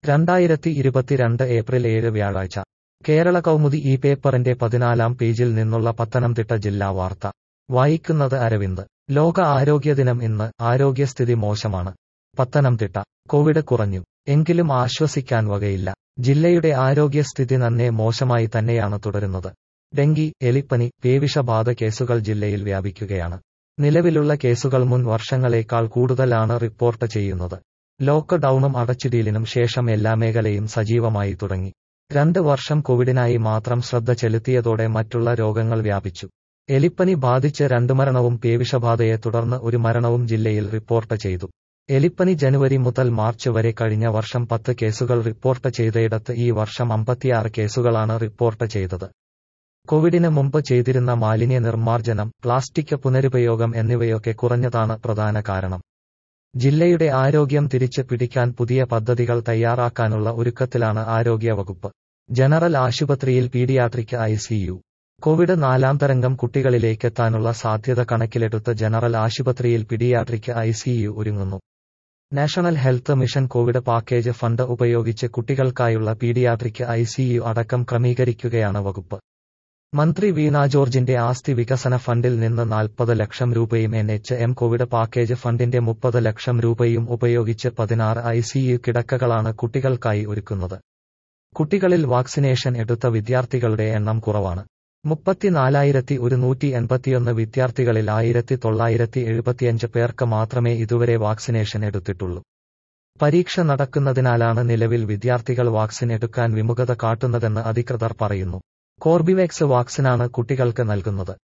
രണ്ടായിരത്തി ഇരുപത്തിരണ്ട് ഏപ്രിൽ ഏഴ് വ്യാഴാഴ്ച കേരള കൗമുദി ഈ പേപ്പറിന്റെ പതിനാലാം പേജിൽ നിന്നുള്ള പത്തനംതിട്ട ജില്ലാ വാർത്ത വായിക്കുന്നത് അരവിന്ദ് ലോക ആരോഗ്യ ദിനം ഇന്ന് ആരോഗ്യസ്ഥിതി മോശമാണ് പത്തനംതിട്ട കോവിഡ് കുറഞ്ഞു എങ്കിലും ആശ്വസിക്കാൻ വകയില്ല ജില്ലയുടെ ആരോഗ്യസ്ഥിതി നന്നേ മോശമായി തന്നെയാണ് തുടരുന്നത് ഡെങ്കി എലിപ്പനി പേവിഷബാധ കേസുകൾ ജില്ലയിൽ വ്യാപിക്കുകയാണ് നിലവിലുള്ള കേസുകൾ മുൻ വർഷങ്ങളേക്കാൾ കൂടുതലാണ് റിപ്പോർട്ട് ചെയ്യുന്നത് ലോക്ക്ഡൌണും അടച്ചിടീലിനും ശേഷം എല്ലാ മേഖലയും സജീവമായി തുടങ്ങി രണ്ട് വർഷം കോവിഡിനായി മാത്രം ശ്രദ്ധ ചെലുത്തിയതോടെ മറ്റുള്ള രോഗങ്ങൾ വ്യാപിച്ചു എലിപ്പനി ബാധിച്ച് രണ്ടു മരണവും പേവിഷബാധയെ തുടർന്ന് ഒരു മരണവും ജില്ലയിൽ റിപ്പോർട്ട് ചെയ്തു എലിപ്പനി ജനുവരി മുതൽ മാർച്ച് വരെ കഴിഞ്ഞ വർഷം പത്ത് കേസുകൾ റിപ്പോർട്ട് ചെയ്തയിടത്ത് ഈ വർഷം അമ്പത്തിയാറ് കേസുകളാണ് റിപ്പോർട്ട് ചെയ്തത് കോവിഡിന് മുമ്പ് ചെയ്തിരുന്ന മാലിന്യ നിർമ്മാർജ്ജനം പ്ലാസ്റ്റിക് പുനരുപയോഗം എന്നിവയൊക്കെ കുറഞ്ഞതാണ് പ്രധാന കാരണം ജില്ലയുടെ ആരോഗ്യം തിരിച്ച് പിടിക്കാൻ പുതിയ പദ്ധതികൾ തയ്യാറാക്കാനുള്ള ഒരുക്കത്തിലാണ് ആരോഗ്യവകുപ്പ് ജനറൽ ആശുപത്രിയിൽ പീഡിയാട്രിക് ഐസിയു കോവിഡ് നാലാം തരംഗം കുട്ടികളിലേക്കെത്താനുള്ള സാധ്യത കണക്കിലെടുത്ത് ജനറൽ ആശുപത്രിയിൽ പീഡിയാട്രിക് ഐസിയു ഒരുങ്ങുന്നു national health mission covid package fund ഉപയോഗിച്ച് കുട്ടികൾക്കായുള്ള പീഡിയാട്രിക് ഐസിയു അടക്കം ക്രമീകരിക്കുകയാണ് വകുപ്പ് മന്ത്രി വീണ ജോർജിന്റെ ആസ്തി വികസന ഫണ്ടിൽ നിന്ന് നാൽപ്പത് ലക്ഷം രൂപയും N H M covid package ഫണ്ടിന്റെ മുപ്പത് ലക്ഷം രൂപയും ഉപയോഗിച്ച് പതിനാറ് ഐസിയു കിടക്കകളാണ് കുട്ടികൾക്കായി ഒരുക്കുന്നത് കുട്ടികളിൽ വാക്സിനേഷൻ എടുത്ത വിദ്യാർത്ഥികളുടെ എണ്ണം കുറവാണ് മുപ്പത്തിനാലായിരത്തി ഒരുന്നൂറ്റി എൺപത്തിയൊന്ന് വിദ്യാർത്ഥികളിൽ ആയിരത്തി തൊള്ളായിരത്തി എഴുപത്തിയഞ്ച് പേർക്ക് മാത്രമേ ഇതുവരെ വാക്സിനേഷൻ എടുത്തിട്ടുള്ളൂ പരീക്ഷ നടക്കുന്നതിനാലാണ് നിലവിൽ വിദ്യാർത്ഥികൾ വാക്സിൻ എടുക്കാൻ വിമുഖത കാട്ടുന്നതെന്ന് അധികൃതർ പറയുന്നു കോർബിവാക്സ് വാക്സിനാണ് കുട്ടികൾക്ക് നൽകുന്നത്